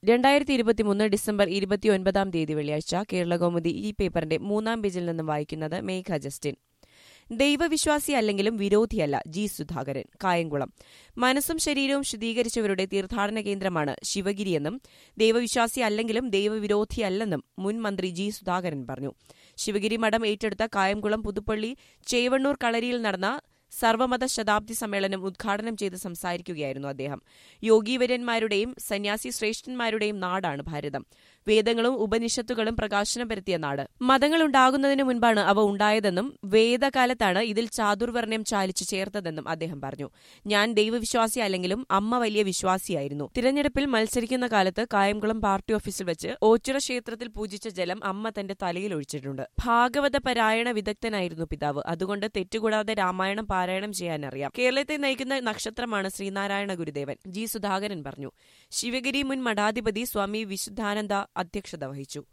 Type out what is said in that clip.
രണ്ടായിരത്തി ഇരുപത്തിമൂന്ന് ഡിസംബർ ഇരുപത്തിയൊൻപതാം തീയതി വെള്ളിയാഴ്ച കേരളകൗമുദി ഈ പേപ്പറിന്റെ മൂന്നാം പേജിൽ നിന്നും വായിക്കുന്നത് മേഘ ജസ്റ്റിൻ ദൈവവിശ്വാസി അല്ലെങ്കിലും വിരോധിയല്ല ജി സുധാകരൻ കായംകുളം മനസ്സും ശരീരവും ശുദ്ധീകരിച്ചവരുടെ തീർത്ഥാടന കേന്ദ്രമാണ് ശിവഗിരിയെന്നും ദൈവവിശ്വാസി അല്ലെങ്കിലും ദൈവവിരോധിയല്ലെന്നും മുൻ മന്ത്രി ജി സുധാകരൻ പറഞ്ഞു ശിവഗിരി മഠം ഏറ്റെടുത്ത കായംകുളം പുതുപ്പള്ളി ചേവണ്ണൂർ കളരിയിൽ നടന്ന സർവമത ശതാബ്ദി സമ്മേളനം ഉദ്ഘാടനം ചെയ്ത് സംസാരിക്കുകയായിരുന്നു അദ്ദേഹം യോഗീവര്യന്മാരുടെയും സന്യാസി ശ്രേഷ്ഠന്മാരുടെയും നാടാണ് ഭാരതം വേദങ്ങളും ഉപനിഷത്തുകളും പ്രകാശനം പരത്തിയ നാട് മതങ്ങളുണ്ടാകുന്നതിനു മുൻപാണ് അവ ഉണ്ടായതെന്നും വേദകാലത്താണ് ഇതിൽ ചാതുർവർണ്ണ്യം ചാലിച്ചു ചേർത്തതെന്നും അദ്ദേഹം പറഞ്ഞു ഞാൻ ദൈവവിശ്വാസി അല്ലെങ്കിലും അമ്മ വലിയ വിശ്വാസിയായിരുന്നു തിരഞ്ഞെടുപ്പിൽ മത്സരിക്കുന്ന കാലത്ത് കായംകുളം പാർട്ടി ഓഫീസിൽ വെച്ച് ഓച്ചിറ ക്ഷേത്രത്തിൽ പൂജിച്ച ജലം അമ്മ തന്റെ തലയിൽ ഒഴിച്ചിട്ടുണ്ട് ഭാഗവത പരായണ വിദഗ്ധനായിരുന്നു പിതാവ് അതുകൊണ്ട് തെറ്റുകൂടാതെ രാമായണം പാരായണം ചെയ്യാൻ അറിയാം കേരളത്തെ നയിക്കുന്ന നക്ഷത്രമാണ് ശ്രീനാരായണ ഗുരുദേവൻ ജി സുധാകരൻ പറഞ്ഞു ശിവഗിരി മുൻ മഠാധിപതി സ്വാമി വിശുദ്ധാനന്ദ അധ്യക്ഷത വഹിച്ചു